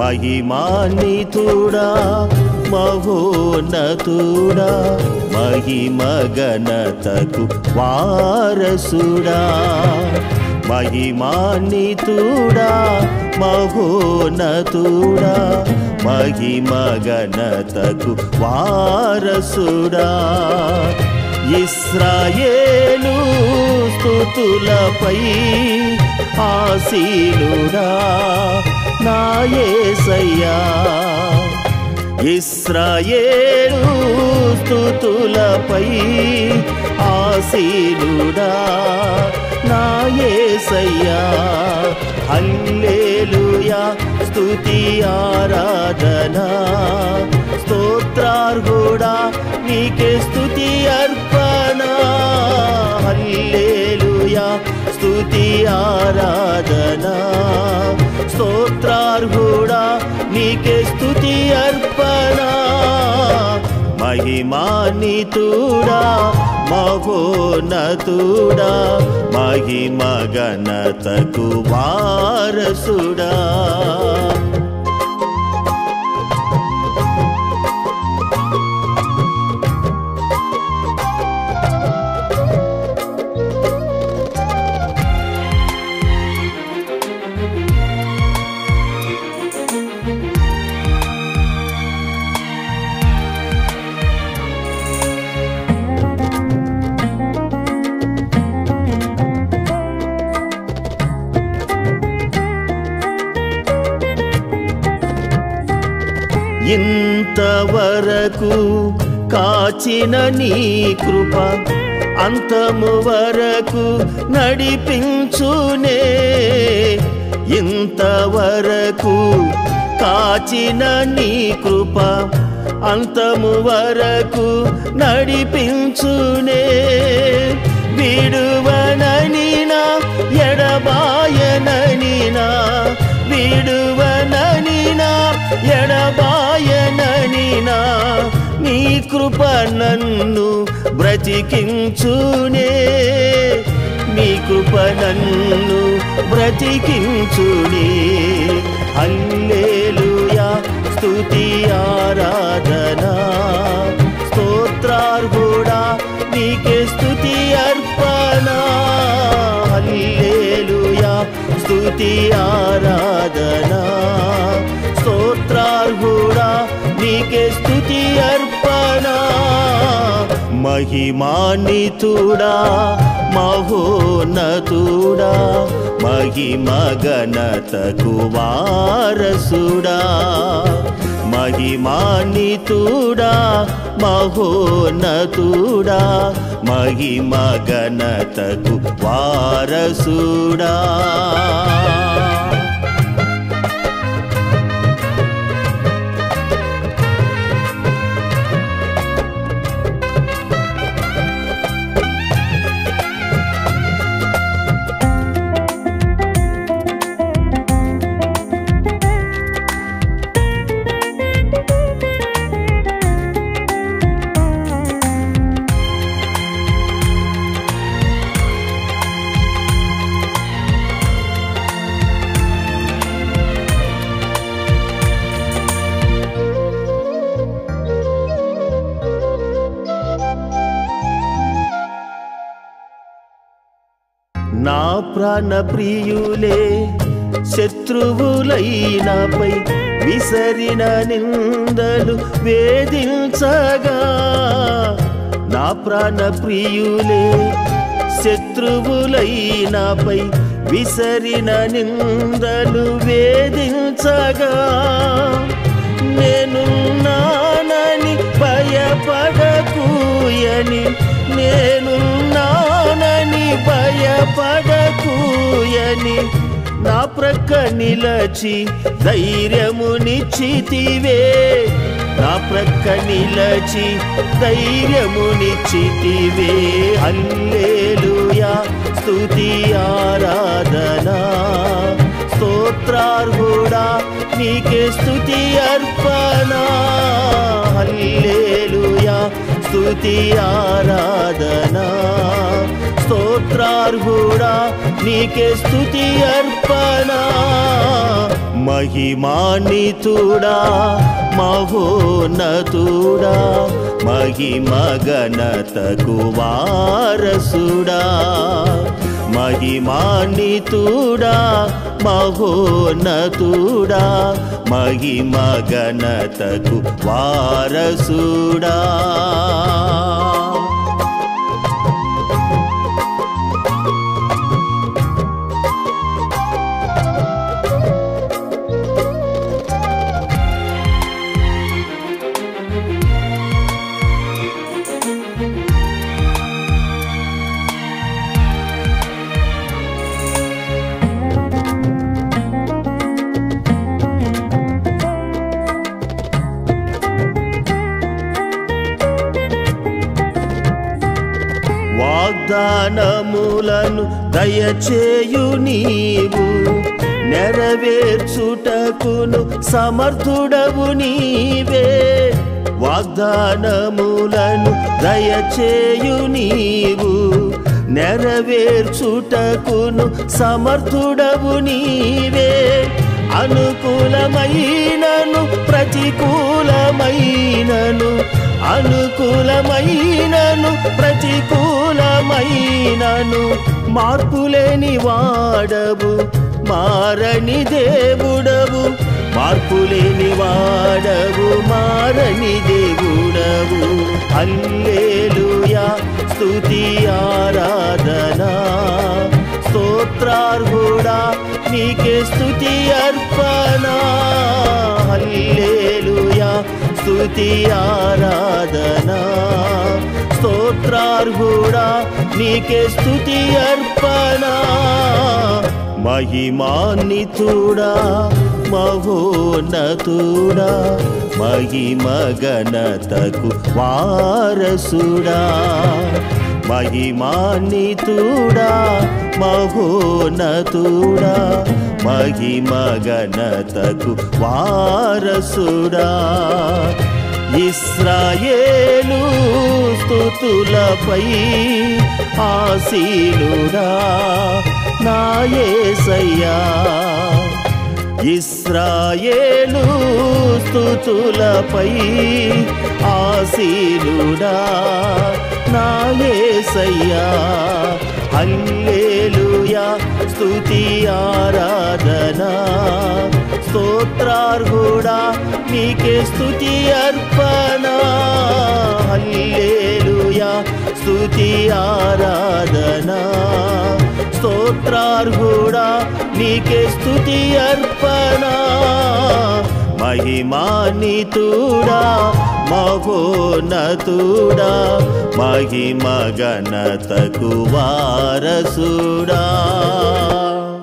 మహిమాన్వితుడా మహోన్నతుడా మహిమగణతకు వారసుడా మహిమాన్వితుడా మహోన్నతుడా మహిమగణతకు వారసుడా ఇస్రాయేలు స్థుతులపై ఆసీనుడా నాయసయ్యా ఇస్రాయేలు స్థుతులపై ఆసీనుడా నాయసయ్యా హల్లెలూయా స్తుతి ఆరాధనా స్తోత్రార్హుడా నీకే స్తుతి అర్పణ హల్లెలూయా స్తుతి ఆరాధనా స్తోత్రార్హుడా నీకే స్తుతి అర్పణ మహిమానితుడా మహోన్నతుడా మహిమగణతకు వారసుడా ఇంతవరకు కాచిన నీ కృప అంతము వరకు నడిపించునే ఇంతవరకు కాచిన నీ కృప అంతము వరకు నడిపించునే విడువనని నా ఎడబాయనని నా విడువనని నా ఎడబాయనని నా నీ కృప నన్ను బ్రతికించునే నీ కృప నన్ను బ్రతికించునే హల్లెలూయా స్తుతి ఆరాధనా స్తోత్రార్హుడా నీకే స్తుతి అర్పణ హల్లెలూయా స్తుతి ఆరాధనా స్తోత్రార్హుడా నీకే స్తుతి అర్పణ మహిమానితుడా మహోన్నతుడా మహిమగణతకు వారసుడా మహిమానితుడా మహోన్నతుడా మహిమగణతకు వారసుడా నా ప్రాణ ప్రియులే శత్రువులైనపై విసరిన నిందలు వేధించగా నా ప్రాణ ప్రియులే శత్రువులైనపై విసరిన నిందలు వేధించగా నేనున్నానని భయపడకూయని నేనున్నానని భయపడకూయని నా ప్రక్క నిలచి ధైర్యమునిచ్చితివే నా ప్రక్క నిలచి ధైర్యమునిచ్చితివే హల్లెలూయా స్తుతి ఆరాధనా స్తోత్రార్హుడా నీకే స్తుతి అర్పణ హల్లెలూయా స్తుతి ఆరాధనా స్తోత్రార్హుడా నీకే స్తుతి అర్పణ మహిమానితుడా మహోన్నతుడా మహిమగణతకు వారసుడా మహిమానితుడా మహోన్నతుడా మహిమగణతకు వారసుడా వాగ్దానములను దయచేయు నీవు నెరవేర్చుటకును సమర్థుడవు నీవే వాగ్దానములను దయచేయు నీవు నెరవేర్చుటకును సమర్థుడవు నీవే అనుకూలమైనను ప్రతికూలమైనను అనుకూలమైనను ప్రతికూలమైనను మార్పులేని వాడవు మారని దేవుడవు మార్పులేని వాడవు మారని దేవుడవు హల్లేలుయా స్తుతి ఆరాధనా స్తోత్రార్హుడా నీకే స్తుతి అర్పణ హల్లేలుయా స్తుతి ఆరాధనా స్తోత్రార్హుడా నీకే స్తుతి అర్పణ మహిమాన్వితుడా మహోన్నతుడా మహిమగణతకు వారసుడా మహిమాన్వితుడా మహోన్నతుడా మహిమగణతకు వారసుడా ఇస్రాయేలు స్థుతులపై ఆశీనుడా నాయసయ్యా ఇస్రాయేలు స్థుతులపై ఆశీనుడా నాయసయ్యా హల్లేలుయా స్తుతి ఆరాధనా స్తోత్రార్హుడా నీకే స్తుతి అర్పణ హల్లేలుయా స్తుతి ఆరాధనా స్తోత్రార్హుడా నీకే స్తుతి అర్పణ మహిమానితుడా మహోన్నతుడా మహిమగణతకు వారసుడా